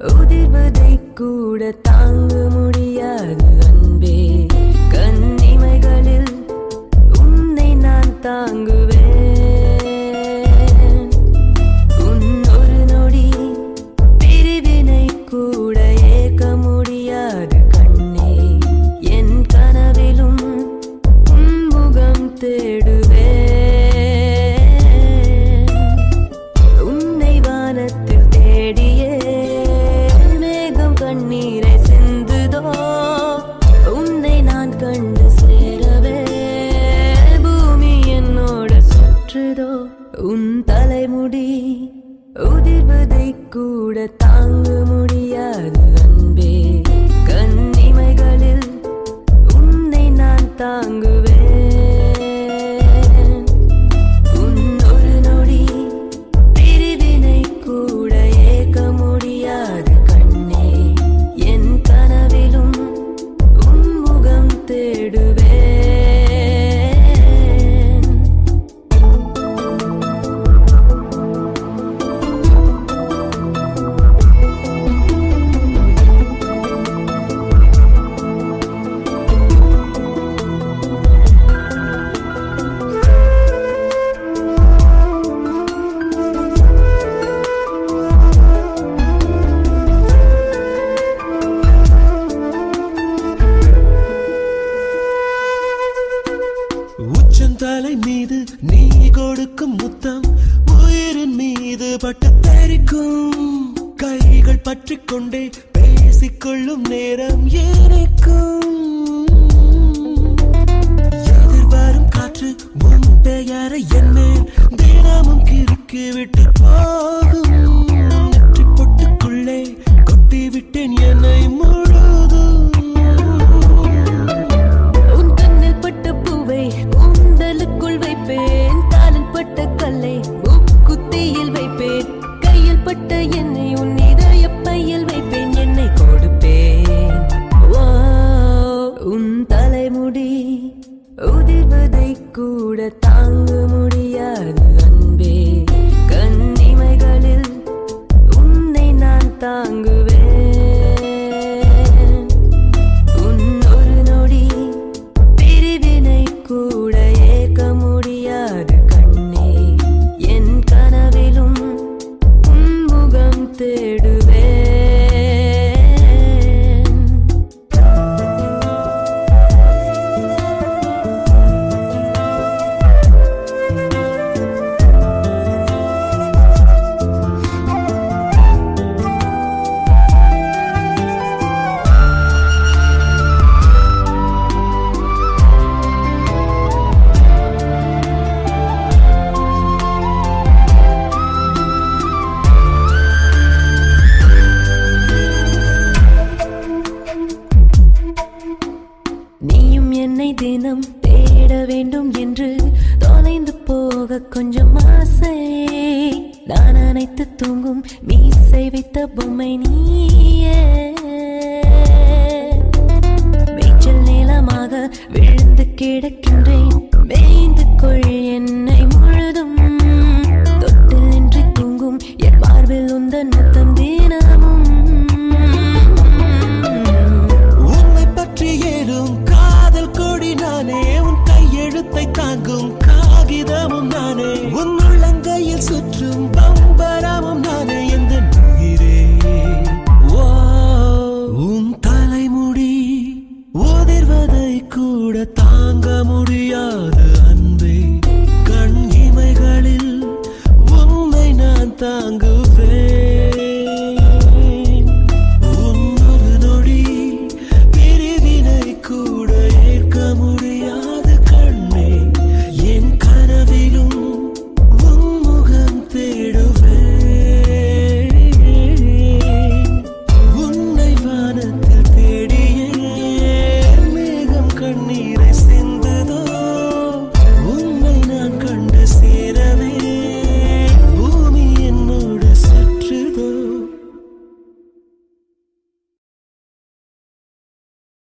உதிர்வதை கூட தாங்க முடியாது அன்பே கண்ணிமைகளில் உன்னை நான் தாங்குவேன் உன் ஒரு நொடி பிரிவினை கூட ஏற்க முடியாது கண்ணே என் கனவிலும் உன் முகம் தேடுவேன் உன்னை வானத்தில் தேடியே மேகம் கண்ணீரை சிந்துதோ உன்னை நான் கண்டு சேரவே பூமி என்னோட சுற்றுதோ உன் தலைமுடி உதிர்வதை கூட தாங்க முடியாது அன்பே கண்ணிமைகளில் உன்னை நான் தாங்குவேன் உன் ஒரு நொடி பிரிவினை கூட ஏற்க முடியாது கண்ணே என் கனவிலும் உன் முகம் தேடுவேன் உச்சந்தலை மீது நீ கொடுக்கும் முத்தம் உயிரின் மீது பட்டு தெரிக்கும் கைகள் பற்றிக் கொண்டே பேசிக்கொள்ளும் நேரம் எனக்கும் எதிர்வரும் காற்று உன் பெயரை என்னேன் தினமும் கிறுக்கி விட்டு போகும் நெற்றி பொட்டுக்குள்ளே கொட்டி விட்டேன் என்னை முழுதும் உன் கண்ணில் பட்ட பூவை உந்தலுக்குள் வைப்பேன் காலில் பட்ட கல்லை முக்குத்தியில் வைப்பேன் கையில் பட்ட என்னை உன் இதய பையில் வைப்பேன் என்னை கொடுப்பேன் வா, உன் தலைமுடி உதிர்வதை கூட தாங்க முடியாது அன்பே கண்ணிமைகளில் உன்னை நான் தாங்குவேன் உன் ஒரு நொடி பிரிவினை கூட ஏற்க முடியாது கண்ணே என் கனவிலும் உன் முகம் தேடுவேன் நீயும் என்னை தினம் தேட வேண்டும் என்று தொலைந்து போக கொஞ்சம் ஆசை நான் அனைத்து தூங்கும் மீசை வைத்த பொம்மை நீயே மேய்ச்சல் நிலமாக விழுந்து கிடக்கின்றேன் மேய்ந்து கொள் என்னை முழுதும் தொட்டில் நின்று தூங்கும் என் மார்பில் உந்தன் முத்தம்